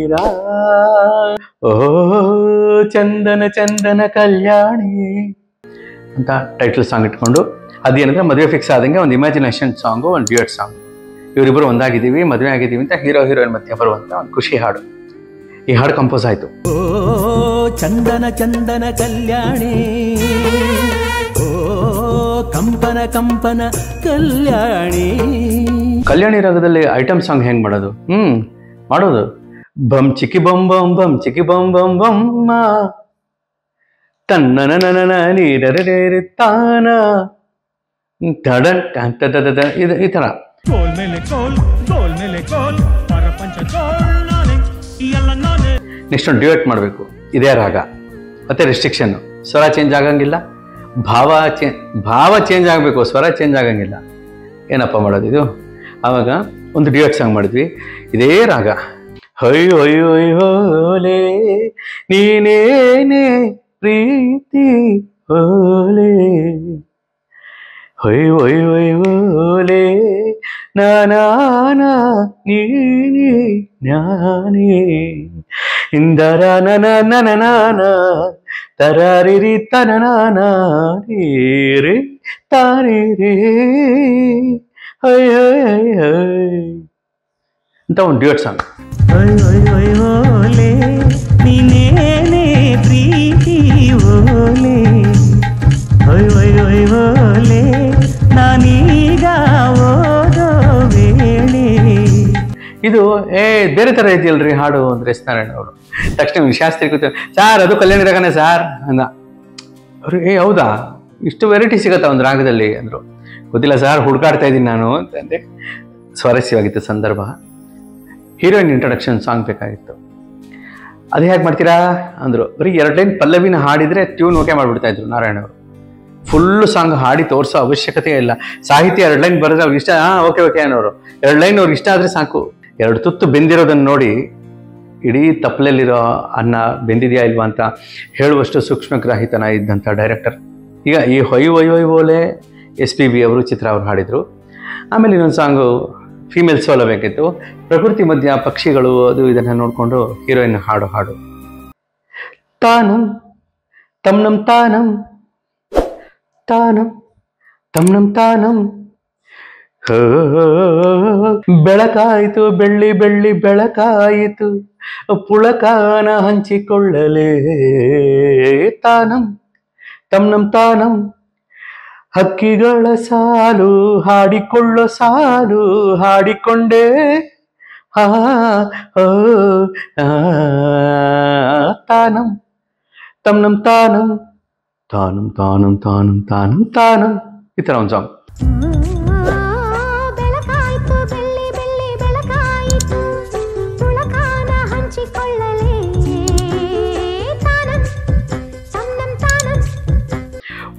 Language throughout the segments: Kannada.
ಹೀರ ಓ ಚಂದನ ಚಂದನ ಕಲ್ಯಾಣಿ ಅಂತ ಟೈಟಲ್ ಸಾಂಗ್ ಇಟ್ಕೊಂಡು ಅದೇನಂದ್ರೆ ಮದುವೆ ಫಿಕ್ಸ್ ಆದಂಗೆ ಒಂದು ಇಮ್ಯಾಜಿನೇಷನ್ ಸಾಂಗು ಒಂದು ಡ್ಯೂಯಟ್ ಸಾಂಗ್ ಇವರಿಬ್ಬರು ಒಂದಾಗಿದ್ದೀವಿ ಮದುವೆ ಆಗಿದ್ದೀವಿ ಅಂತ ಹೀರೋ ಹೀರೋಯಿನ್ ಮಧ್ಯೆ ಬರುವಂತ ಒಂದು ಖುಷಿ ಹಾಡು ಈ ಹಾಡು ಕಂಪೋಸ್ ಆಯಿತು ಓ ಚಂದನ ಚಂದನ ಕಲ್ಯಾಣಿ ಓ ಕಂಪನ ಕಂಪನ ಕಲ್ಯಾಣಿ ಕಲ್ಯಾಣಿ ರಾಗದಲ್ಲಿ ಐಟಮ್ ಸಾಂಗ್ ಹೆಂಗ್ ಮಾಡೋದು ಹ್ಮ್ ಮಾಡೋದು ಬಂ ಚಿಕ್ಕಿ ಬಂ ಬಂ ಬಂ ಚಿಕ್ಕಿ ಬಂ ಬಂ ಬಮ್ಮ ತನ್ನನ ನೀರರೆ ತಾನ ತಡನ್ ಟನ್ ಟ ಟ ಟ ಟ. ಇದು ಈ ತರ ಕೋಲ್ ಮೇಲೆ ಕೋಲ್ ಕೋಲ್ ಮೇಲೆ ಕೋಲ್ ಪರಪಂಚ ಕೋಲ್ ನಾನೇ ಎಲ್ಲ ನಾನೇ ನೆಕ್ಸ್ಟ್ ಒಂದು ಡ್ಯೂಯೇಟ್ ಮಾಡಬೇಕು ಇದೇ ರಾಗ ಮತ್ತೆ ರೆಸ್ಟ್ರಿಕ್ಷನ್ ಸ್ವರ ಚೇಂಜ್ ಆಗಂಗಿಲ್ಲ ಭಾವ ಚೇ ಭಾವ ಚೇಂಜ್ ಆಗಬೇಕು ಸ್ವರ ಚೇಂಜ್ ಆಗಂಗಿಲ್ಲ ಏನಪ್ಪ ಮಾಡೋದು ಇದು ಆವಾಗ ಒಂದು ಡ್ಯೂಯೇಟ್ ಸಾಂಗ್ ಮಾಡಿದ್ವಿ ಇದೇ ರಾಗ ಹೊಯ್ ಹೊಯ್ ಹೊಯ್ ಹೋಲೆ ನೀನೇನೆ ಪ್ರೀತಿ ಹೋಲೆ ಹೊಯ್ ಹೊಯ್ ಹೊಯ್ ಹೋಲೆ ನಾನಾನ ನೀನಿ ಜ್ಞಾನೇ ಇಂದರ ನನ ನನ ನಾನ ತರಾರಿರಿ ತನನಾನ ರೇ ತಾನೇ ರೇ ಹೈ ಹೈ ಹೈ ಹೈ ಅಂತ ಒಂದು ಡ್ಯೂಯಟ್ ಸಾಂಗ್ ಹೊಯ್ ಹೊಯ್ ಹೊಯ್ ಓಲೆ ನೀನೇನೆ ಪ್ರೀತಿ ಓಲೆ ಹೊಯ್ ಹೊಯ್ ಹೊಯ್ ಓಲೆ ನಾನೀಗ ಓದೋ ವೇಳೆ ಇದು ಏ ಬೇರೆ ತರ ಇದೆಯಲ್ರಿ ಹಾಡು ಅಂದ್ರೆ ಎಸ್ ನಾರಾಯಣ ಅವರು ತಕ್ಷಣ ಶಾಸ್ತ್ರಿ ಕೂತು ಸಾರ್ ಅದು ಕಲ್ಯಾಣಿ ರಾಗನೇ ಸಾರ್ ಅಂದ ಅವ್ರು ಏ ಹೌದಾ ಇಷ್ಟು ವೆರೈಟಿ ಸಿಗತ್ತಾ ಒಂದು ರಾಗದಲ್ಲಿ ಅಂದ್ರು ಗೊತ್ತಿಲ್ಲ ಸರ್ ಹುಡುಕಾಡ್ತಾ ಇದ್ದೀನಿ ನಾನು ಅಂತಂದೆ ಸ್ವಾರಸ್ಯವಾಗಿತ್ತು ಸಂದರ್ಭ ಹೀರೋಯಿನ್ ಇಂಟ್ರಡಕ್ಷನ್ ಸಾಂಗ್ ಬೇಕಾಗಿತ್ತು ಅದು ಹೇಗೆ ಮಾಡ್ತೀರಾ ಅಂದ್ರು ಬರೀ ಎರಡು ಲೈನ್ ಪಲ್ಲವಿನ ಹಾಡಿದ್ರೆ ಟ್ಯೂನ್ ಓಕೆ ಮಾಡ್ಬಿಡ್ತಾ ಇದ್ರು ನಾರಾಯಣ ಅವರು ಫುಲ್ ಸಾಂಗ್ ಹಾಡಿ ತೋರಿಸೋ ಅವಶ್ಯಕತೆ ಇಲ್ಲ ಸಾಹಿತ್ಯ ಎರಡು ಲೈನ್ ಬರೆದ್ರೆ ಅವ್ರಿಗೆ ಇಷ್ಟ ಹಾ ಓಕೆ ಓಕೆ ಅನ್ನೋರು ಎರಡು ಲೈನ್ ಅವ್ರಿಗೆ ಇಷ್ಟ ಆದ್ರೆ ಸಾಕು ಎರಡು ತುತ್ತು ಬೆಂದಿರೋದನ್ನ ನೋಡಿ ಇಡೀ ತಪ್ಪಲಲ್ಲಿರೋ ಅನ್ನ ಬೆಂದಿದೆಯಾ ಇಲ್ವಾ ಅಂತ ಹೇಳುವಷ್ಟು ಸೂಕ್ಷ್ಮಗ್ರಾಹಿತನ ಇದ್ದಂಥ ಡೈರೆಕ್ಟರ್ ಈಗ ಈ ಹೊಯ್ ಹೊಯ್ ಹೊಯ್ ಓಲೆ ಎಸ್ ಪಿ ಬಿ ಅವರು ಚಿತ್ರ ಅವರು ಹಾಡಿದರು ಆಮೇಲೆ ಇನ್ನೊಂದು ಸಾಂಗು ಫೀಮೇಲ್ ಸೋಲ ಬೇಕಿತ್ತು ಪ್ರಕೃತಿ ಮಧ್ಯ ಪಕ್ಷಿಗಳು ಅದು ಇದನ್ನು ನೋಡಿಕೊಂಡು ಹೀರೋಯಿನ್ ಹಾಡು ಹಾಡು ತಾನಂ ತಮ್ನಂ ತಾನಂ ತಾನಂ ತಮ್ನಂ ತಾನಂ ಹೋ, ಬೆಳಕಾಯಿತು ಬೆಳ್ಳಿ ಬೆಳ್ಳಿ ಬೆಳಕಾಯಿತು ಪುಳಕಾನ ಹಂಚಿಕೊಳ್ಳಲೇ ತಾನಂ ತಮ್ನಂ ತಾನಂ ಹಕ್ಕಿಗಳ ಸಾಲು ಹಾಡಿಕೊಳ್ಳೋ ಸಾಲು ಹಾಡಿಕೊಂಡೇ ಆ, ಓ, ಆ, ತಾನಂ ತಮ್ನಂ ತಾನಂ ತಾನಂ ತಾನಂ ತಾನಂ ತಾನಂ ತಾನಂ ಈ ಥರ ಒಂದು ಸಾಂಗ್ ಬೆಳಕಾಯಿತು ಬೆಳ್ಳಿ ಬೆಳ್ಳಿ ಬೆಳಕಾಯಿತು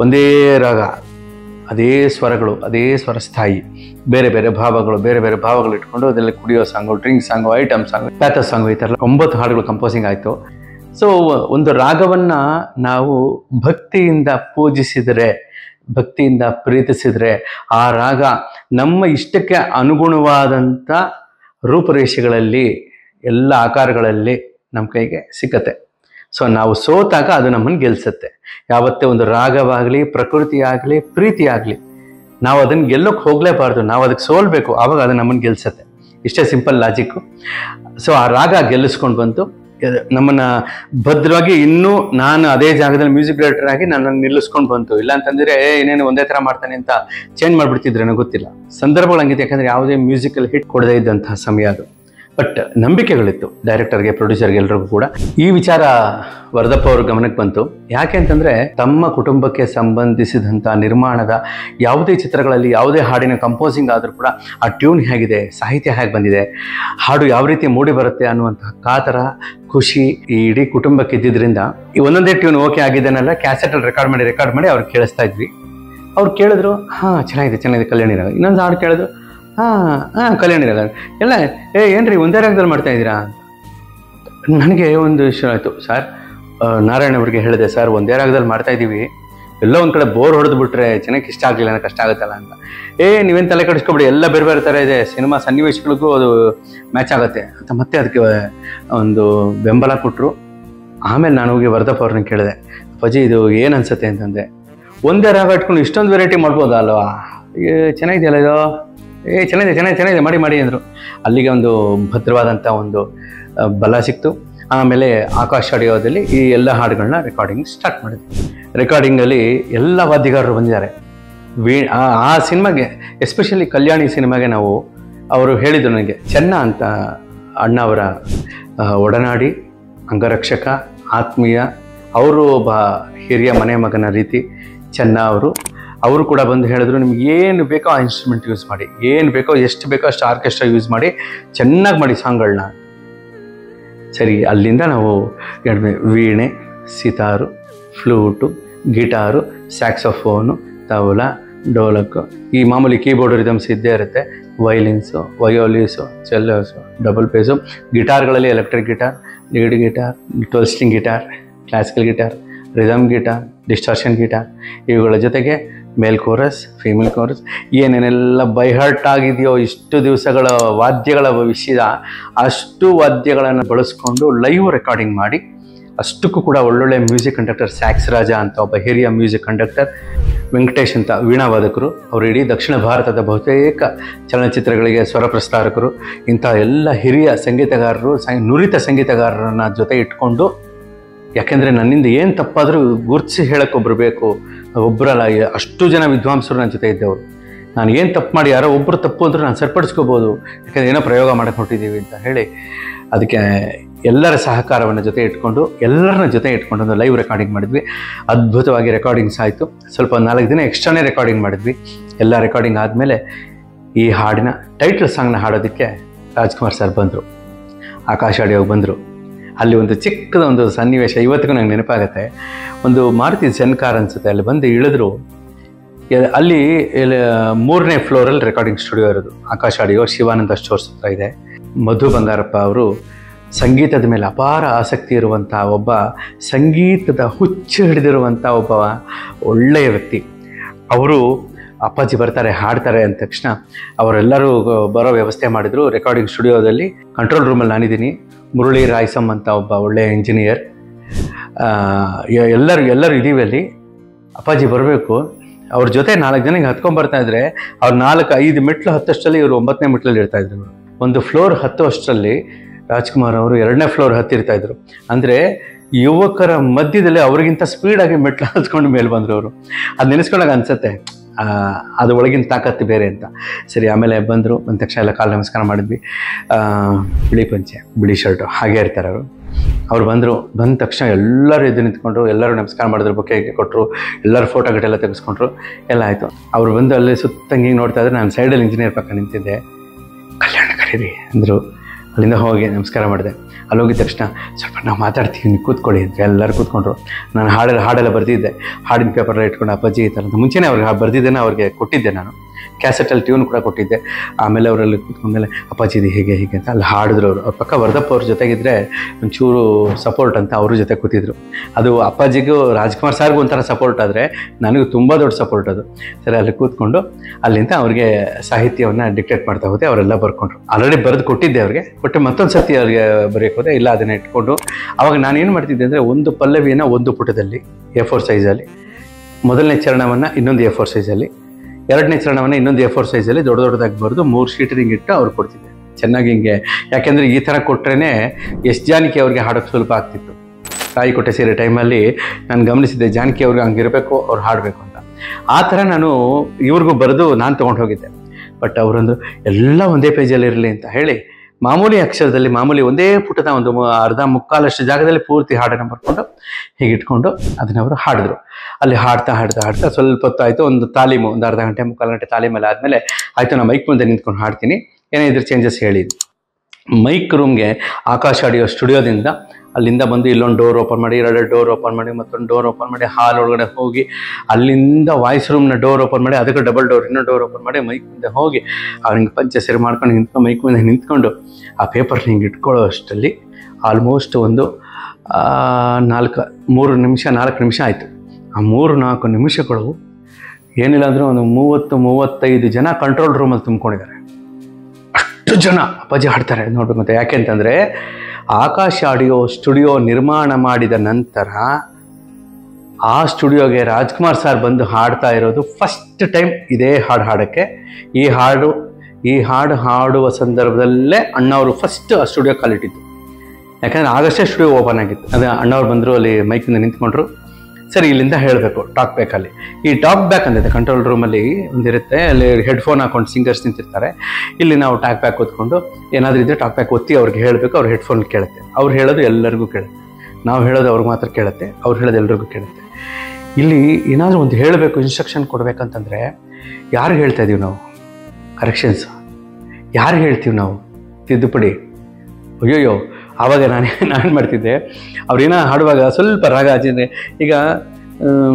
ಒಂದೇ ರಾಗ ಅದೇ ಸ್ವರಗಳು ಅದೇ ಸ್ವರ ಸ್ಥಾಯಿ ಬೇರೆ ಬೇರೆ ಭಾವಗಳು ಬೇರೆ ಬೇರೆ ಭಾವಗಳು ಇಟ್ಕೊಂಡು ಅದರಲ್ಲಿ ಕುಡಿಯೋ song drink song item song ಪ್ಯಾಥ ಸಾಂಗು ಈ ಥರ ಒಂಬತ್ತು ಹಾಡುಗಳು ಕಂಪೋಸಿಂಗ್ ಆಯಿತು ಸೊ ಒಂದು ರಾಗವನ್ನು ನಾವು ಭಕ್ತಿಯಿಂದ ಪೂಜಿಸಿದರೆ ಭಕ್ತಿಯಿಂದ ಪ್ರೀತಿಸಿದರೆ ಆ ರಾಗ ನಮ್ಮ ಇಷ್ಟಕ್ಕೆ ಅನುಗುಣವಾದಂಥ ರೂಪರೇಷೆಗಳಲ್ಲಿ ಎಲ್ಲ ಆಕಾರಗಳಲ್ಲಿ ನಮ್ಮ ಕೈಗೆ ಸಿಕ್ಕತ್ತೆ ಸೊ ನಾವು ಸೋತಾಗ ಅದು ನಮ್ಮನ್ನು ಗೆಲ್ಸುತ್ತೆ ಯಾವತ್ತೇ ಒಂದು ರಾಗವಾಗಲಿ ಪ್ರಕೃತಿ ಆಗಲಿ ಪ್ರೀತಿ ಆಗಲಿ ನಾವು ಅದನ್ನು ಗೆಲ್ಲೋಕೆ ಹೋಗಲೇಬಾರ್ದು ನಾವು ಅದಕ್ಕೆ ಸೋಲ್ಬೇಕು ಆವಾಗ ಅದು ನಮ್ಮನ್ನು ಗೆಲ್ಸತ್ತೆ ಇಷ್ಟೇ ಸಿಂಪಲ್ ಲಾಜಿಕ್ಕು ಸೊ ಆ ರಾಗ ಗೆಲ್ಲಿಸ್ಕೊಂಡು ಬಂತು ಎ- ನಮ್ಮನ್ನ ಭದ್ರವಾಗಿ ಇನ್ನೂ ನಾನು ಅದೇ ಜಾಗದಲ್ಲಿ ಮ್ಯೂಸಿಕ್ ಡೈರೆಕ್ಟರ್ ಆಗಿ ನನ್ನನ್ನು ನಿಲ್ಲಿಸ್ಕೊಂಡು ಬಂತು ಇಲ್ಲ ಅಂತಂದ್ರೆ ಏ ಇನ್ನೇನು ಒಂದೇ ಥರ ಮಾಡ್ತಾನೆ ಅಂತ ಚೇಂಜ್ ಮಾಡಿಬಿಡ್ತಿದ್ರೆ ನನಗೆ ಗೊತ್ತಿಲ್ಲ ಸಂದರ್ಭಗಳು ಹಂಗಿತ್ತು ಯಾಕಂದ್ರೆ ಯಾವುದೇ ಮ್ಯೂಸಿಕಲ್ ಹಿಟ್ ಕೊಡದೇ ಇದ್ದಂತಹ ಸಮಯ ಅದು ಬಟ್ ನಂಬಿಕೆಗಳಿತ್ತು ಡೈರೆಕ್ಟರ್ಗೆ ಪ್ರೊಡ್ಯೂಸರ್ಗೆ ಎಲ್ರಿಗೂ ಕೂಡ ಈ ವಿಚಾರ ವರದಪ್ಪ ಅವ್ರ ಗಮನಕ್ಕೆ ಬಂತು ಯಾಕೆ ಅಂತಂದ್ರೆ ತಮ್ಮ ಕುಟುಂಬಕ್ಕೆ ಸಂಬಂಧಿಸಿದಂಥ ನಿರ್ಮಾಣದ ಯಾವುದೇ ಚಿತ್ರಗಳಲ್ಲಿ ಯಾವುದೇ ಹಾಡಿನ ಕಂಪೋಸಿಂಗ್ ಆದರೂ ಕೂಡ ಆ ಟ್ಯೂನ್ ಹೇಗಿದೆ ಸಾಹಿತ್ಯ ಹೇಗೆ ಬಂದಿದೆ ಹಾಡು ಯಾವ ರೀತಿ ಮೂಡಿ ಬರುತ್ತೆ ಅನ್ನುವಂತಹ ಕಾತರ ಖುಷಿ ಈ ಇಡೀ ಕುಟುಂಬಕ್ಕೆ ಇದ್ದಿದ್ರಿಂದ ಈ ಒಂದೊಂದೇ ಟ್ಯೂನ್ ಓಕೆ ಆಗಿದ್ದನ್ನೆಲ್ಲ ಕ್ಯಾಸೆಟಲ್ಲಿ ರೆಕಾರ್ಡ್ ಮಾಡಿ ರೆಕಾರ್ಡ್ ಮಾಡಿ ಅವ್ರಿಗೆ ಕೇಳಿಸ್ತಾ ಇದ್ವಿ ಅವ್ರು ಕೇಳಿದ್ರು ಹಾಂ ಚೆನ್ನಾಗಿದೆ ಚೆನ್ನಾಗಿದೆ ಕಲ್ಯಾಣಿ ರಾಗ ಇನ್ನೊಂದು ಹಾಡು ಕೇಳಿದ್ರು ಹಾಂ ಹಾಂ ಕಲ್ಯಾಣಿ ರಾಗ ಎಲ್ಲ ಏ ಏನ್ರಿ ಒಂದೇ ರಾಗದಲ್ಲಿ ಮಾಡ್ತಾ ಇದ್ದೀರಾ ನನಗೆ ಒಂದು ವಿಷಯ ಆಯಿತು ಸರ್ ಆ, ನಾರಾಯಣ ಅವ್ರಿಗೆ ಹೇಳಿದೆ ಸರ್ ಒಂದೇ ರಾಗದಲ್ಲಿ ಮಾಡ್ತಾ ಇದ್ದೀವಿ ಎಲ್ಲೋ ಒಂದು ಕಡೆ ಬೋರ್ ಹೊಡೆದು ಬಿಟ್ರೆ ಜನಕ್ಕೆ ಇಷ್ಟ ಆಗಲಿಲ್ಲ ಅಂದ್ರೆ ಕಷ್ಟ ಆಗುತ್ತಲ್ಲ ಅಂತ ಏ ನೀವೇನು ತಲೆ ಕೆಡಿಸ್ಕೊಬಿಡಿ ಎಲ್ಲ ಬೇರೆ ಬೇರೆ ಥರ ಇದೆ ಸಿನಿಮಾ ಸನ್ನಿವೇಶಗಳಿಗೂ ಅದು ಮ್ಯಾಚ್ ಆಗುತ್ತೆ ಅಂತ ಮತ್ತೆ ಅದಕ್ಕೆ ಒಂದು ಬೆಂಬಲ ಕೊಟ್ಟರು ಆಮೇಲೆ ನಾನು ಹೋಗಿ ವರದಪ್ಪ ಅವ್ರನ್ನ ಕೇಳಿದೆ ಅಪ್ಪಾಜಿ ಇದು ಏನು ಅನ್ಸುತ್ತೆ ಅಂತಂದೆ ಒಂದೇ ರಾಗ ಇಟ್ಕೊಂಡು ಇಷ್ಟೊಂದು ವೆರೈಟಿ ಮಾಡ್ಬೋದಾ ಅಲ್ವಾ ಏ ಚೆನ್ನಾಗಿದೆಯಲ್ಲ ಇದು ಏ ಚೆನ್ನಾಗಿದೆ ಚೆನ್ನಾಗಿದೆ ಚೆನ್ನಾಗಿದೆ ಮಾಡಿ ಮಾಡಿ ಅಂದರು ಅಲ್ಲಿಗೆ ಒಂದು ಭದ್ರವಾದಂಥ ಒಂದು ಆ, ಬಲ ಸಿಕ್ತು ಆಮೇಲೆ ಆಕಾಶ ಆಡಿಯೋದಲ್ಲಿ ಈ ಎಲ್ಲ ಹಾಡುಗಳನ್ನ ರೆಕಾರ್ಡಿಂಗ್ ಸ್ಟಾರ್ಟ್ ಮಾಡಿದ್ವಿ ರೆಕಾರ್ಡಿಂಗಲ್ಲಿ ಎಲ್ಲ ವಾದ್ಯಗಾರರು ಬಂದಿದ್ದಾರೆ ವೀ ಆ ಆ ಸಿನಿಮಾಗೆ ಎಸ್ಪೆಷಲಿ ಕಲ್ಯಾಣಿ ಸಿನಿಮಾಗೆ ನಾವು ಅವರು ಹೇಳಿದರು ನನಗೆ ಚೆನ್ನ ಅಂತ ಅಣ್ಣ ಅವರ ಆ, ಒಡನಾಡಿ ಅಂಗರಕ್ಷಕ ಆತ್ಮೀಯ ಅವರು ಒಬ್ಬ ಹಿರಿಯ ಮನೆ ಮಗನ ರೀತಿ ಚೆನ್ನ ಅವರು ಅವರು ಕೂಡ ಬಂದು ಹೇಳಿದ್ರು ನಿಮ್ಗೆ ಏನು ಬೇಕೋ ಆ ಇನ್ಸ್ಟ್ರೂಮೆಂಟ್ ಯೂಸ್ ಮಾಡಿ ಏನು ಬೇಕೋ ಎಷ್ಟು ಬೇಕೋ ಅಷ್ಟು ಆರ್ಕೆಸ್ಟ್ರಾ ಯೂಸ್ ಮಾಡಿ ಚೆನ್ನಾಗಿ ಮಾಡಿ ಸಾಂಗ್ಗಳನ್ನ ಸರಿ ಅಲ್ಲಿಂದ ನಾವು ಎರಡು ವೀಣೆ sitar flute guitar saxophone tabla dholak ಈ ಮಾಮೂಲಿ ಕೀಬೋರ್ಡ್ ರಿದಮ್ಸ್ ಇದ್ದೇ ಇರುತ್ತೆ violins violas cellos double bass ಗಿಟಾರ್ಗಳಲ್ಲಿ electric guitar lead guitar twelve string guitar classical guitar rhythm guitar distortion guitar ಇವುಗಳ ಜೊತೆಗೆ ಮೇಲ್ ಕೋರಸ್ ಫೀಮೇಲ್ ಕೋರಸ್ ಏನೇನೆಲ್ಲ ಬೈಹರ್ಟ್ ಆಗಿದೆಯೋ ಇಷ್ಟು ದಿವಸಗಳ ವಾದ್ಯಗಳ ವಿಷಯ ಅಷ್ಟು ವಾದ್ಯಗಳನ್ನು ಬಳಸ್ಕೊಂಡು ಲೈವ್ ರೆಕಾರ್ಡಿಂಗ್ ಮಾಡಿ ಅಷ್ಟಕ್ಕೂ ಕೂಡ ಒಳ್ಳೊಳ್ಳೆ ಮ್ಯೂಸಿಕ್ ಕಂಡಕ್ಟರ್ ಸ್ಯಾಕ್ಸ್ ರಾಜ ಅಂತ ಒಬ್ಬ ಹಿರಿಯ ಮ್ಯೂಸಿಕ್ ಕಂಡಕ್ಟರ್ ವೆಂಕಟೇಶ್ ಅಂತ ವೀಣಾವಾದಕರು ಅವರು ಇಡೀ ದಕ್ಷಿಣ ಭಾರತದ ಬಹುತೇಕ ಚಲನಚಿತ್ರಗಳಿಗೆ ಸ್ವರ ಪ್ರಸ್ತಾರಕರು ಇಂಥ ಎಲ್ಲ ಹಿರಿಯ ಸಂಗೀತಗಾರರು ಸಂ- ನುರಿತ ಸಂಗೀತಗಾರರನ್ನ ಜೊತೆ ಇಟ್ಕೊಂಡು ಯಾಕೆಂದರೆ ನನ್ನಿಂದ ಏನು ತಪ್ಪಾದರೂ ಗುರುತಿಸಿ ಹೇಳೋಕ್ಕೊಬ್ರು ಬೇಕು ಒಬ್ಬರಲ್ಲ ಎ- ಅಷ್ಟು ಜನ ವಿದ್ವಾಂಸರು ನನ್ನ ಜೊತೆ ಇದ್ದವರು ನಾನು ಏನು ತಪ್ಪು ಮಾಡಿ ಯಾರೋ ಒಬ್ಬರು ತಪ್ಪು ಅಂದರೂ ನಾನು ಸರಿಪಡಿಸ್ಕೋಬೋದು ಯಾಕಂದರೆ ಏನೋ ಪ್ರಯೋಗ ಮಾಡಕ್ಕೆ ಹೊಟ್ಟಿದ್ದೀವಿ ಅಂತ ಹೇಳಿ ಅದಕ್ಕೆ ಎಲ್ಲರ ಸಹಕಾರವನ್ನು ಜೊತೆ ಇಟ್ಕೊಂಡು ಎಲ್ಲರನ್ನ ಜೊತೆ ಇಟ್ಕೊಂಡು ಒಂದು ಲೈವ್ ರೆಕಾರ್ಡಿಂಗ್ ಮಾಡಿದ್ವಿ ಅದ್ಭುತವಾಗಿ ರೆಕಾರ್ಡಿಂಗ್ಸ್ ಆಯಿತು ಸ್ವಲ್ಪ ಒಂದು ನಾಲ್ಕು ದಿನ ಎಕ್ಸ್ಟ್ರಾನೇ ರೆಕಾರ್ಡಿಂಗ್ ಮಾಡಿದ್ವಿ ಎಲ್ಲ ರೆಕಾರ್ಡಿಂಗ್ ಆದಮೇಲೆ ಈ ಹಾಡಿನ ಟೈಟಲ್ ಸಾಂಗ್ನ ಹಾಡೋದಕ್ಕೆ ರಾಜ್ಕುಮಾರ್ ಸರ್ ಬಂದರು ಆಕಾಶ ಆಡಿಯೋಗಿ ಬಂದರು ಅಲ್ಲಿ ಒಂದು ಚಿಕ್ಕದ ಒಂದು ಸನ್ನಿವೇಶ ಇವತ್ತಿಗೂ ನಂಗೆ ನೆನಪಾಗುತ್ತೆ ಒಂದು ಮಾರುತಿ ಜೆನ್ ಕಾರ್ ಅನಿಸುತ್ತೆ ಅಲ್ಲಿ ಬಂದು ಇಳಿದ್ರು ಎ- ಅಲ್ಲಿ ಎಲ್- ಮೂರನೇ ಫ್ಲೋರಲ್ಲಿ ರೆಕಾರ್ಡಿಂಗ್ ಸ್ಟುಡಿಯೋ ಇರೋದು ಆಕಾಶ ಆಡಿಯೋ ಶಿವಾನಂದ ಸ್ಟೋರ್ಸ್ ಹತ್ರ ಇದೆ ಮಧು ಬಂಗಾರಪ್ಪ ಅವರು ಸಂಗೀತದ ಮೇಲೆ ಅಪಾರ ಆಸಕ್ತಿ ಇರುವಂಥ ಒಬ್ಬ ಸಂಗೀತದ ಹುಚ್ಚು ಹಿಡಿದಿರುವಂಥ ಒಬ್ಬ ಒಳ್ಳೆಯ ವ್ಯಕ್ತಿ ಅವರು ಅಪ್ಪಾಜಿ ಬರ್ತಾರೆ ಹಾಡ್ತಾರೆ ಅಂದ ತಕ್ಷಣ ಅವರೆಲ್ಲರೂ ಬರೋ ವ್ಯವಸ್ಥೆ ಮಾಡಿದ್ರು ರೆಕಾರ್ಡಿಂಗ್ ಸ್ಟುಡಿಯೋದಲ್ಲಿ ಕಂಟ್ರೋಲ್ ರೂಮಲ್ಲಿ ನಾನಿದ್ದೀನಿ ಮುರಳಿ ರಾಯ್ಸಮ್ ಅಂತ ಒಬ್ಬ ಒಳ್ಳೆಯ ಇಂಜಿನಿಯರ್ ಎಲ್ಲರೂ ಎಲ್ಲರೂ ಇದ್ದೀವಿ ಅಲ್ಲಿ ಅಪ್ಪಾಜಿ ಬರಬೇಕು ಅವ್ರ ಜೊತೆ ನಾಲ್ಕು ಜನಕ್ಕೆ ಹತ್ಕೊಂಡ್ ಬರ್ತಾ ಇದ್ರೆ ಅವ್ರು ನಾಲ್ಕು ಐದು ಮೆಟ್ಲು ಹತ್ತಷ್ಟರಲ್ಲಿ ಇವರು ಒಂಬತ್ತನೇ ಮೆಟ್ಲಲ್ಲಿ ಇರ್ತಾ ಇದ್ರು ಇವರು ಒಂದು ಫ್ಲೋರ್ ಹತ್ತುವಷ್ಟರಲ್ಲಿ ರಾಜ್ಕುಮಾರ್ ಅವರು ಎರಡನೇ ಫ್ಲೋರ್ ಹತ್ತಿರ್ತಾ ಇದ್ರು ಅಂದರೆ ಯುವಕರ ಮಧ್ಯದಲ್ಲಿ ಅವ್ರಿಗಿಂತ ಸ್ಪೀಡಾಗಿ ಮೆಟ್ಲು ಹತ್ಕೊಂಡು ಮೇಲೆ ಬಂದರು ಅವರು ಅದು ನೆನೆಸ್ಕೊಂಡಾಗ ಅನ್ಸುತ್ತೆ ಆ, ಅದು ಒಳಗಿನ ತಾಕತ್ತು ಬೇರೆ ಅಂತ ಸರಿ ಆಮೇಲೆ ಬಂದರು ಬಂದ ತಕ್ಷಣ ಎಲ್ಲ ಕಾಲು ನಮಸ್ಕಾರ ಮಾಡಿದ್ವಿ ಆ, ಬಿಳಿ ಪಂಚೆ ಬಿಳಿ ಶರ್ಟು ಹಾಗೆ ಇರ್ತಾರೆ ಅವರು ಅವ್ರು ಬಂದರು ಬಂದ ತಕ್ಷಣ ಎಲ್ಲರೂ ಎದ್ದು ನಿಂತ್ಕೊಂಡು ಎಲ್ಲರೂ ನಮಸ್ಕಾರ ಮಾಡಿದ್ರು ಬೊಕ್ಕೆ ಕೊಟ್ಟರು ಎಲ್ಲರೂ ಫೋಟೋ ಗಿಟೆಲ್ಲ ತೆಗೆಸ್ಕೊಂಡ್ರು ಎಲ್ಲ ಆಯಿತು ಅವ್ರು ಬಂದು ಅಲ್ಲಿ ಸುತ್ತ ಹಿಂಗೆ ನೋಡ್ತಾ ಇದ್ರೆ ನಾನು ಸೈಡಲ್ಲಿ ಇಂಜಿನಿಯರ್ ಪಕ್ಕ ನಿಂತಿದ್ದೆ ಕಲ್ಯಾಣ ಕರೀರಿ ಅಂದರು ಅಲ್ಲಿಂದ ಹೋಗಿ ನಮಸ್ಕಾರ ಮಾಡಿದೆ ಅಲ್ಲಿ ಹೋಗಿದ ತಕ್ಷಣ ಸ್ವಲ್ಪ ನಾವು ಮಾತಾಡ್ತೀವಿ ನೀವು ಕೂತ್ಕೊಳ್ಳಿ ಅಂತ ಎಲ್ಲರೂ ಕೂತ್ಕೊಂಡ್ರು ನಾನು ಹಾಡೆಲ್ಲ ಹಾಡೆಲ್ಲ ಬರೆದಿದ್ದೆ ಹಾಡಿನ ಪೇಪರ್ ಇಟ್ಕೊಂಡು ಅಪ್ಪಾಜಿ ಈ ಥರ ಅಂತ ಮುಂಚೆನೇ ಅವ್ರಿಗೆ ಬರೆದಿದ್ದೇನೆ ಅವ್ರಿಗೆ ಕೊಟ್ಟಿದ್ದೆ ನಾನು ಕ್ಯಾಸೆಟಲ್ಲಿ ಟ್ಯೂನ್ ಕೂಡ ಕೊಟ್ಟಿದ್ದೆ ಆಮೇಲೆ ಅವರಲ್ಲಿ ಕೂತ್ಕೊಂಡ್ಮೇಲೆ ಅಪ್ಪಾಜಿ ಇದು ಹೀಗೆ ಹೀಗೆ ಅಂತ ಅಲ್ಲಿ ಹಾಡಿದ್ರು ಅವರು ಅವ್ರ ಪಕ್ಕ ವರದಪ್ಪ ಅವ್ರ ಜೊತೆಗಿದ್ರೆ ಒಂಚೂರು ಸಪೋರ್ಟ್ ಅಂತ ಅವ್ರ ಜೊತೆ ಕೂತಿದ್ರು ಅದು ಅಪ್ಪಾಜಿಗೂ ರಾಜ್ಕುಮಾರ್ ಸಾರ್ಗೂ ಒಂಥರ ಸಪೋರ್ಟ್ ಆದರೆ ನನಗೂ ತುಂಬ ದೊಡ್ಡ ಸಪೋರ್ಟ್ ಅದು ಸರಿ ಅಲ್ಲಿ ಕೂತ್ಕೊಂಡು ಅಲ್ಲಿಂದ ಅವ್ರಿಗೆ ಸಾಹಿತ್ಯವನ್ನು ಡಿಕ್ಟೇಟ್ ಮಾಡ್ತಾ ಹೋದೆ ಅವರೆಲ್ಲ ಬರ್ಕೊಂಡ್ರು ಆಲ್ರೆಡಿ ಬರೆದು ಕೊಟ್ಟಿದ್ದೆ ಅವ್ರಿಗೆ ಕೊಟ್ಟು ಮತ್ತೊಂದು ಸತಿ ಅವ್ರಿಗೆ ಬರೆಯೋಕೆ ಹೋದೆ ಇಲ್ಲ ಅದನ್ನ ಇಟ್ಕೊಂಡು ಅವಾಗ ನಾನು ಏನು ಮಾಡ್ತಿದ್ದೆ ಅಂದರೆ ಒಂದು ಪಲ್ಲವಿಯನ್ನು ಒಂದು ಪುಟದಲ್ಲಿ ಎ ಫೋರ್ ಸೈಜಲ್ಲಿ ಮೊದಲನೇ ಚರಣವನ್ನು ಇನ್ನೊಂದು ಎ ಫೋರ್ ಸೈಜಲ್ಲಿ ಎರಡನೇ ಚರಣವನ್ನು ಇನ್ನೊಂದು ಎ ಫೋರ್ ಸೈಜಲ್ಲಿ ದೊಡ್ಡ ದೊಡ್ಡದಾಗಿ ಬರೆದು ಮೂರು ಶೀಟ್ ಹಿಂಗೆ ಇಟ್ಟು ಅವ್ರು ಕೊಡ್ತಿದ್ದೆ ಚೆನ್ನಾಗಿ ಹಿಂಗೆ ಯಾಕೆಂದರೆ ಈ ಥರ ಕೊಟ್ರೇ ಎಷ್ಟು ಜಾನಕಿ ಅವ್ರಿಗೆ ಹಾಡೋಕ್ಕೆ ಸುಲಭ ಆಗ್ತಿತ್ತು ತಾಯಿ ಕೊಟ್ಟೆ ಸೇರೋ ಟೈಮಲ್ಲಿ ನಾನು ಗಮನಿಸಿದ್ದೆ ಜಾನಕಿ ಅವ್ರಿಗೆ ಹಂಗಿರಬೇಕು ಅವ್ರು ಹಾಡಬೇಕು ಅಂತ ಆ ಥರ ನಾನು ಇವ್ರಿಗೂ ಬರೆದು ನಾನು ತೊಗೊಂಡು ಹೋಗಿದ್ದೆ ಬಟ್ ಅವರೊಂದು ಎಲ್ಲ ಒಂದೇ ಪೇಜಲ್ಲಿ ಇರಲಿ ಅಂತ ಹೇಳಿ ಮಾಮೂಲಿ ಅಕ್ಷರದಲ್ಲಿ ಮಾಮೂಲಿ ಒಂದೇ ಪುಟದ ಒಂದು ಮು- ಅರ್ಧ ಮುಕ್ಕಾಲಷ್ಟು ಜಾಗದಲ್ಲಿ ಪೂರ್ತಿ ಹಾಡನ್ನು ಬರ್ಕೊಂಡು ಹೀಗೆ ಇಟ್ಕೊಂಡು ಅದನ್ನ ಅವರು ಹಾಡಿದ್ರು ಅಲ್ಲಿ ಹಾಡ್ತಾ ಹಾಡ್ತಾ ಹಾಡ್ತಾ ಸ್ವಲ್ಪ ಹೊತ್ತು ಆಯಿತು ಒಂದು ತಾಲೀಮು ಒಂದು ಅರ್ಧ ಗಂಟೆ ಮುಕ್ಕಾಲು ಗಂಟೆ ತಾಲೀಮಲ್ಲಿ ಆದಮೇಲೆ ಆಯಿತು ನಾನು ಮೈಕ್ ಮುಂದೆ ನಿಂತ್ಕೊಂಡು ಹಾಡ್ತೀನಿ ಏನೇ ಇದ್ರ ಚೇಂಜಸ್ ಹೇಳಿ ಮೈಕ್ ರೂಮ್ಗೆ ಆಕಾಶ ಆಡಿಯೋ ಸ್ಟುಡಿಯೋದಿಂದ ಅಲ್ಲಿಂದ ಬಂದು ಇಲ್ಲೊಂದು ಡೋರ್ ಓಪನ್ ಮಾಡಿ ಎರಡು ಡೋರ್ ಓಪನ್ ಮಾಡಿ ಮತ್ತೊಂದು ಡೋರ್ ಓಪನ್ ಮಾಡಿ ಹಾಲ್ ಒಳಗಡೆ ಹೋಗಿ ಅಲ್ಲಿಂದ ವಾಯ್ಸ್ ರೂಮ್ನ ಡೋರ್ ಓಪನ್ ಮಾಡಿ ಅದಕ್ಕೆ ಡಬಲ್ ಡೋರ್ ಇನ್ನೊಂದು ಡೋರ್ ಓಪನ್ ಮಾಡಿ ಮೈಕ್ ಮುಂದೆ ಹೋಗಿ ಅವ್ನಿಗೆ ಪಂಚ ಸರಿ ಮಾಡ್ಕೊಂಡು ನಿಂತ್ಕೊಂಡು ಮೈಕ್ ಮುಂದೆ ನಿಂತ್ಕೊಂಡು ಆ ಪೇಪರ್ನ ಹಿಂಗೆ ಇಟ್ಕೊಳ್ಳೋ ಅಷ್ಟರಲ್ಲಿ ಆಲ್ಮೋಸ್ಟ್ ಒಂದು ಆ, ನಾಲ್ಕು ಮೂರು ನಿಮಿಷ ನಾಲ್ಕು ನಿಮಿಷ ಆಯಿತು ಆ ಮೂರು ನಾಲ್ಕು ನಿಮಿಷಗಳು ಏನಿಲ್ಲ ಅಂದರೂ ಒಂದು ಮೂವತ್ತು ಮೂವತ್ತೈದು ಜನ ಕಂಟ್ರೋಲ್ ರೂಮಲ್ಲಿ ತುಂಬ್ಕೊಂಡಿದ್ದಾರೆ ಅಷ್ಟು ಜನ ಅಪ್ಪಾಜಿ ಹಾಡ್ತಾರೆ ನೋಡ್ಬೇಕು ಅಂತ ಯಾಕೆ ಅಂತಂದರೆ ಆಕಾಶ ಆಡಿಯೋ ಸ್ಟುಡಿಯೋ ನಿರ್ಮಾಣ ಮಾಡಿದ ನಂತರ ಆ ಸ್ಟುಡಿಯೋಗೆ ರಾಜ್ಕುಮಾರ್ ಸರ್ ಬಂದು ಹಾಡ್ತಾ ಇರೋದು ಫಸ್ಟ್ ಟೈಮ್ ಇದೇ ಹಾಡು ಹಾಡೋಕ್ಕೆ ಈ ಹಾಡು ಈ ಹಾಡು ಹಾಡುವ ಸಂದರ್ಭದಲ್ಲೇ ಅಣ್ಣವರು ಫಸ್ಟ್ ಆ ಸ್ಟುಡಿಯೋ ಕಾಲಿಟ್ಟಿದ್ದು ಯಾಕಂದರೆ ಆಗಷ್ಟೇ ಸ್ಟುಡಿಯೋ ಓಪನ್ ಆಗಿತ್ತು ಅದೇ ಅಣ್ಣವ್ರು ಬಂದರು ಅಲ್ಲಿ ಮೈಕಿಂದ ನಿಂತ್ಕೊಂಡ್ರು ಸರಿ ಇಲ್ಲಿಂದ ಹೇಳಬೇಕು ಟಾಕ್ ಬ್ಯಾಕ್ ಅಲ್ಲಿ ಈ ಟಾಕ್ ಬ್ಯಾಕ್ ಅಂದಿದೆ ಕಂಟ್ರೋಲ್ ರೂಮಲ್ಲಿ ಒಂದಿರುತ್ತೆ ಅಲ್ಲಿ ಹೆಡ್ಫೋನ್ ಹಾಕೊಂಡು ಸಿಂಗರ್ಸ್ ನಿಂತಿರ್ತಾರೆ ಇಲ್ಲಿ ನಾವು ಟಾಕ್ ಬ್ಯಾಕ್ ಓದ್ಕೊಂಡು ಏನಾದರೂ ಇದ್ದರೆ ಟಾಕ್ ಬ್ಯಾಕ್ ಒತ್ತಿ ಅವ್ರಿಗೆ ಹೇಳಬೇಕು ಅವ್ರು ಹೆಡ್ಫೋನ್ ಕೇಳುತ್ತೆ ಅವ್ರು ಹೇಳೋದು ಎಲ್ಲರಿಗೂ ಕೇಳುತ್ತೆ ನಾವು ಹೇಳೋದು ಅವ್ರಿಗೆ ಮಾತ್ರ ಕೇಳುತ್ತೆ ಅವ್ರು ಹೇಳೋದು ಎಲ್ರಿಗೂ ಕೇಳುತ್ತೆ ಇಲ್ಲಿ ಏನಾದರೂ ಒಂದು ಹೇಳಬೇಕು ಇನ್ಸ್ಟ್ರಕ್ಷನ್ ಕೊಡಬೇಕಂತಂದರೆ ಯಾರಿಗೆ ಹೇಳ್ತಾ ಇದೀವಿ ನಾವು ಕರೆಕ್ಷನ್ಸ್ ಯಾರಿಗೆ ಹೇಳ್ತೀವಿ ನಾವು ತಿದ್ದುಪಡಿ ಅಯ್ಯೋಯ್ಯೋ ಆವಾಗ ನಾನು ನಾನು ಮಾಡ್ತಿದ್ದೆ ಅವ್ರೇನೋ ಹಾಡುವಾಗ ಸ್ವಲ್ಪ ರಾಗ ಹಚ್ಚಿದ್ರೆ ಈಗ ಆಮ್,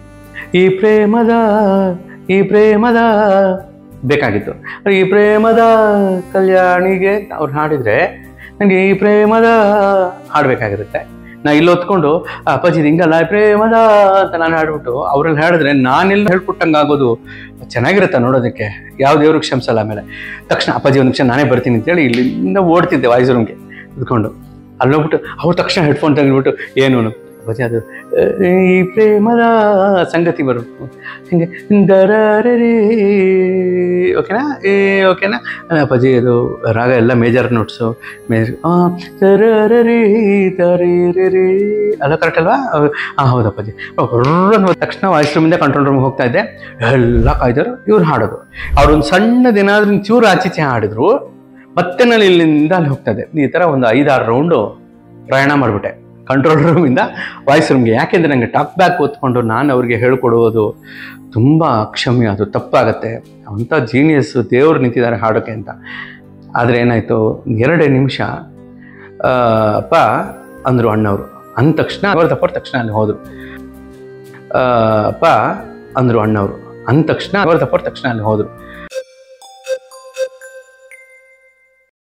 ಈ ಪ್ರೇಮದ ಈ ಪ್ರೇಮದ ಬೇಕಾಗಿತ್ತು ಈ ಪ್ರೇಮದ ಕಲ್ಯಾಣಿಗೆ ಅಂತ ಅವ್ರು ಹಾಡಿದರೆ ನನಗೆ ಈ ಪ್ರೇಮದ ಹಾಡಬೇಕಾಗಿರುತ್ತೆ ನಾ ಇಲ್ಲಿ ಹೊತ್ಕೊಂಡು ಆ ಅಪ್ಪಾಜಿ ಇದು ಹಿಂಗಲ್ಲ ಈ ಪ್ರೇಮದ ಅಂತ ನಾನು ಹಾಡ್ಬಿಟ್ಟು ಅವ್ರಲ್ಲಿ ಹಾಡಿದ್ರೆ ನಾನೆಲ್ಲ ಹೇಳ್ಕೊಟ್ಟಂಗೆ ಆಗೋದು ಚೆನ್ನಾಗಿರುತ್ತೆ ನೋಡೋದಕ್ಕೆ ಯಾವ ದೇವ್ರಿಗೆ ಕ್ಷಮಿಸಲ್ಲ ಆಮೇಲೆ ತಕ್ಷಣ ಅಪ್ಪಾಜಿ ಒಂದು ನಿಮಿಷ ನಾನೇ ಬರ್ತೀನಿ ಅಂತೇಳಿ ಇಲ್ಲಿಂದ ಓಡ್ತಿದ್ದೆ ವಾಯ್ಸ್ ರೂಮ್ಗೆ ಕುತ್ಕೊಂಡು ಅಲ್ಲಿ ಹೋಗ್ಬಿಟ್ಟು ಅವ್ರು ತಕ್ಷಣ ಹೆಡ್ಫೋನ್ ತೆಗೆದ್ಬಿಟ್ಟು ಏನು ಅಪ್ಪಾಜಿ ಅದು ಆ, ಈ ಪ್ರೇಮದ ಸಂಗತಿ ಬರಬೇಕು ಹಿಂಗೆ ದರರರಿ ಓಕೆನಾ ಏ ಓಕೆನಾ ಅಲ್ಲ ಅಪ್ಪಾಜಿ ಅದು ರಾಗ ಎಲ್ಲ ಮೇಜರ್ ನೋಟ್ಸು ಮೇಜರ್ ತರರರಿ ತರೀರಿ ಅಲ್ಲ ಕರೆಕ್ಟ್ ಅಲ್ವಾ ಹಾಂ ಹೌದು ಅಪ್ಪಾಜಿ ಹೊರ್ರನ್ ಹೋದ ತಕ್ಷಣ ವಾಯ್ಸ್ ರೂಮಿಂದ ಕಂಟ್ರೋಲ್ ರೂಮ್ಗೆ ಹೋಗ್ತಾ ಇದ್ದೆ ಎಲ್ಲ ಕಾಯ್ದರು ಇವ್ರು ಹಾಡೋದು ಅವ್ರೊಂದು ಸಣ್ಣದೇನಾದ್ರೂ ಚೂರು ಆಚೀಚೆ ಹಾಡಿದ್ರು ಮತ್ತೆ ನಾನು ಇಲ್ಲಿಂದ ಅಲ್ಲಿ ಹೋಗ್ತಾ ಇದ್ದೆ ಈ ಥರ ಒಂದು ಐದಾರು ರೌಂಡು ಪ್ರಯಾಣ ಮಾಡಿಬಿಟ್ಟೆ ಕಂಟ್ರೋಲ್ ರೂಮಿಂದ ವಾಯ್ಸ್ ರೂಮ್ಗೆ ಯಾಕೆಂದರೆ ನನಗೆ ಟಾಕ್ ಬ್ಯಾಕ್ ಓದ್ಕೊಂಡು ನಾನು ಅವ್ರಿಗೆ ಹೇಳ್ಕೊಡುವುದು ತುಂಬ ಅಕ್ಷಮ್ಯ ಅದು ತಪ್ಪಾಗತ್ತೆ ಅಂಥ ಜೀನಿಯಸ್ಸು ದೇವ್ರು ನಿಂತಿದ್ದಾರೆ ಹಾಡೋಕ್ಕೆ ಅಂತ ಆದರೆ ಏನಾಯಿತು ಎರಡೇ ನಿಮಿಷ ಆ, ಅಪ್ಪ ಅಂದರು ಅಣ್ಣವರು ಅಂದ ತಕ್ಷಣ ಅವ್ರ ತಪ್ಪರ ತಕ್ಷಣ ಅಲ್ಲಿ ಹೋದರು ಆ, ಅಪ್ಪ ಅಂದರು ಅಣ್ಣವರು ಅಂದ ತಕ್ಷಣ ಅವ್ರ ತಪ್ಪರ ತಕ್ಷಣ ಅಲ್ಲಿ ಹೋದರು